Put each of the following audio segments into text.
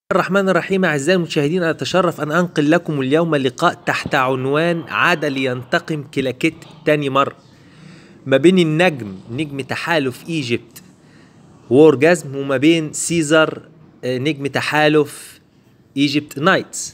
الرحمن الرحيم أعزائي المشاهدين أتشرف أن أنقل لكم اليوم لقاء تحت عنوان عاد لينتقم كلاكيت تاني مرة ما بين النجم نجم تحالف ايجيبت وورجازم وما بين سيزر آه، نجم تحالف ايجيبت نايتس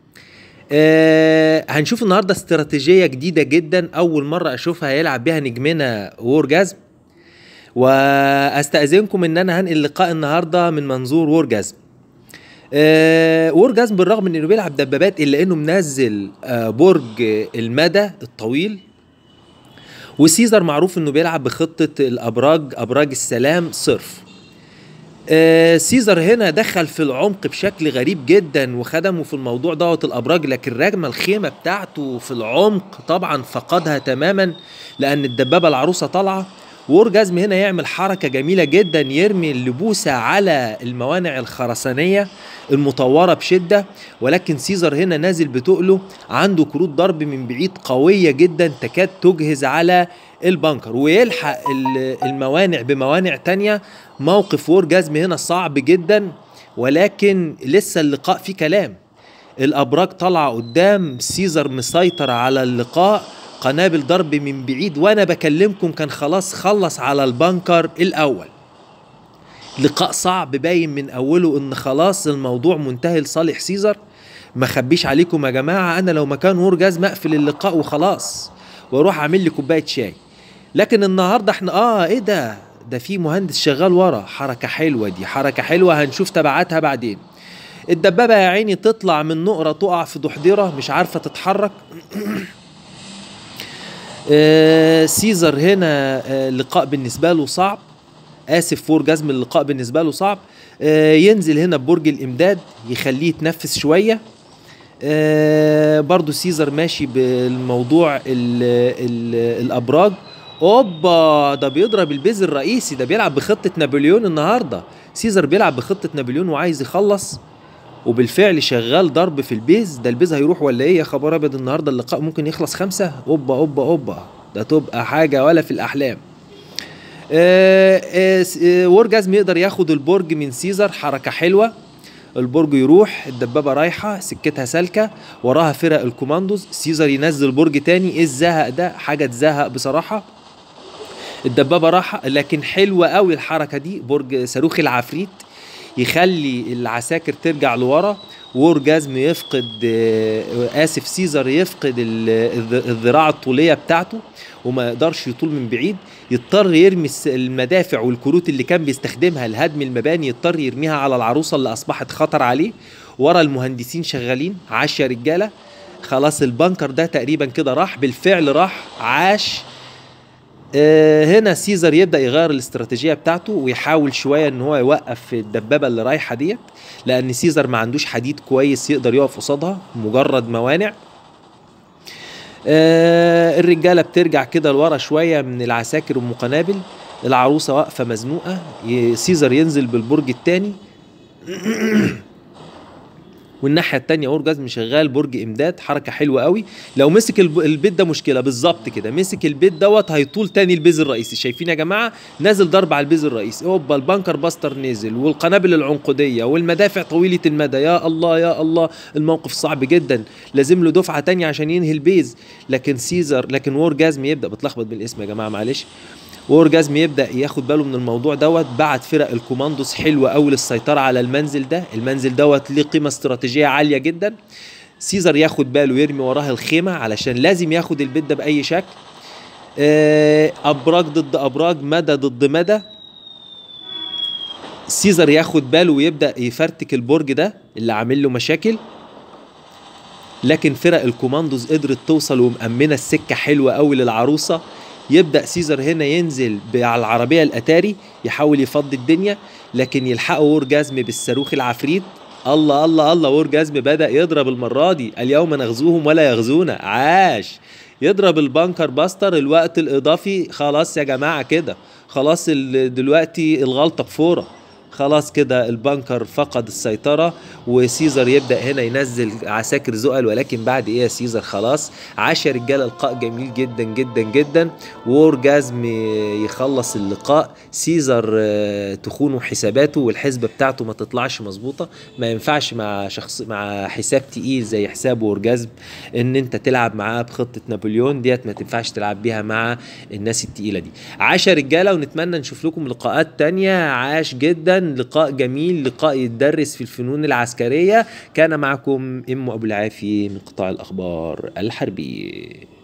آه هنشوف النهارده استراتيجيه جديده جدا اول مره اشوفها يلعب بيها نجمنا وورجازم واستاذنكم ان انا هنقل لقاء النهارده من منظور وورجازم آه وورجازم بالرغم من انه بيلعب دبابات الا انه منزل آه برج المدى الطويل وسيزر معروف انه بيلعب بخطه الابراج ابراج السلام صرف آه سيزر هنا دخل في العمق بشكل غريب جدا وخدمه في الموضوع دوت الابراج لكن رجم الخيمه بتاعته في العمق طبعا فقدها تماما لان الدبابه العروسه طالعه وورجازم هنا يعمل حركة جميلة جدا يرمي اللبوسة على الموانع الخرسانية المطورة بشدة ولكن سيزر هنا نازل بتقله عنده كروت ضرب من بعيد قوية جدا تكاد تجهز على البنكر ويلحق الموانع بموانع تانية موقف وورجازم هنا صعب جدا ولكن لسه اللقاء فيه كلام الابراج طالعه قدام سيزر مسيطر على اللقاء قنابل ضرب من بعيد وانا بكلمكم كان خلاص خلص على البنكر الاول لقاء صعب باين من اوله ان خلاص الموضوع منتهي لصالح سيزر ما خبيش عليكم يا جماعه انا لو مكان ورجاز مقفل اللقاء وخلاص واروح اعمل لي كوبايه شاي لكن النهارده احنا اه ايه ده ده في مهندس شغال ورا حركه حلوه دي حركه حلوه هنشوف تبعاتها بعدين الدبابه يا عيني تطلع من نقره تقع في دحضيره مش عارفه تتحرك آه سيزر هنا آه لقاء بالنسبة له صعب آسف فور جزم اللقاء بالنسبة له صعب آه ينزل هنا ببرج الإمداد يخليه يتنفس شوية آه برضو سيزر ماشي بالموضوع ال ال الأبراج اوبا ده بيضرب البيز الرئيسي ده بيلعب بخطة نابليون النهاردة سيزر بيلعب بخطة نابليون وعايز يخلص وبالفعل شغال ضرب في البيز ده البيز هيروح ولا ايه يا خبر ابيض النهارده اللقاء ممكن يخلص خمسه اوبا اوبا اوبا ده تبقى حاجه ولا في الاحلام آه آه آه وورجازم يقدر ياخد البرج من سيزر حركه حلوه البرج يروح الدبابة رايحة سكتها سالكة وراها فرق الكوماندوز سيزر ينزل برج تاني ايه الزهق ده حاجة تزهق بصراحة الدبابة راحة لكن حلوة قوي الحركة دي برج صاروخ العفريت يخلي العساكر ترجع لورا وورجازم يفقد اسف سيزر يفقد الذراع الطوليه بتاعته وما يقدرش يطول من بعيد يضطر يرمي المدافع والكروت اللي كان بيستخدمها لهدم المباني يضطر يرميها على العروسه اللي اصبحت خطر عليه ورا المهندسين شغالين عاش يا رجاله خلاص البنكر ده تقريبا كده راح بالفعل راح عاش آه هنا سيزر يبدا يغير الاستراتيجيه بتاعته ويحاول شويه ان هو يوقف الدبابه اللي رايحه ديت لان سيزر ما عندوش حديد كويس يقدر يقف قصادها مجرد موانع آه الرجاله بترجع كده لورا شويه من العساكر والمقنابل العروسه واقفه مزنوقه سيزر ينزل بالبرج الثاني والناحيه التانية اورجازم شغال برج امداد حركه حلوه قوي لو مسك البيت ده مشكله بالظبط كده مسك البيت دوت هيطول تاني البيز الرئيسي شايفين يا جماعه نازل ضرب على البيز الرئيسي اوبا البنكر باستر نزل والقنابل العنقوديه والمدافع طويله المدى يا الله يا الله الموقف صعب جدا لازم له دفعه تانية عشان ينهي البيز لكن سيزر لكن وورجازم يبدا بتلخبط بالاسم يا جماعه معلش وورجازم يبدا ياخد باله من الموضوع دوت بعت فرق الكوماندوس حلوه قوي للسيطره على المنزل ده المنزل دوت ليه قيمه استراتيجيه عاليه جدا سيزر ياخد باله يرمي وراها الخيمه علشان لازم ياخد البيت ده باي شكل ابراج ضد ابراج مدى ضد مدى سيزر ياخد باله ويبدا يفرتك البرج ده اللي عامل له مشاكل لكن فرق الكوماندوز قدرت توصل ومأمنة السكة حلوة قوي للعروسة يبدا سيزر هنا ينزل على العربيه الاتاري يحاول يفضي الدنيا لكن يلحقه وورجازم بالصاروخ العفريت الله الله الله وورجازم بدا يضرب المره دي اليوم نغزوهم ولا يغزونا عاش يضرب البنكر باستر الوقت الاضافي خلاص يا جماعه كده خلاص دلوقتي الغلطه بفوره خلاص كده البنكر فقد السيطرة وسيزر يبدأ هنا ينزل عساكر زقل ولكن بعد ايه يا سيزر خلاص عاش يا رجالة لقاء جميل جدا جدا جدا وورجازم يخلص اللقاء سيزر آه، تخونه حساباته والحسبة بتاعته ما تطلعش مظبوطة ما ينفعش مع شخص مع حساب تقيل زي حساب اورجازم ان انت تلعب معاه بخطة نابليون ديت ما تنفعش تلعب بيها مع الناس التقيلة دي عاش يا رجالة ونتمنى نشوف لكم لقاءات تانية عاش جدا لقاء جميل لقاء يتدرس في الفنون العسكرية كان معكم ام ابو العافي من قطاع الاخبار الحربي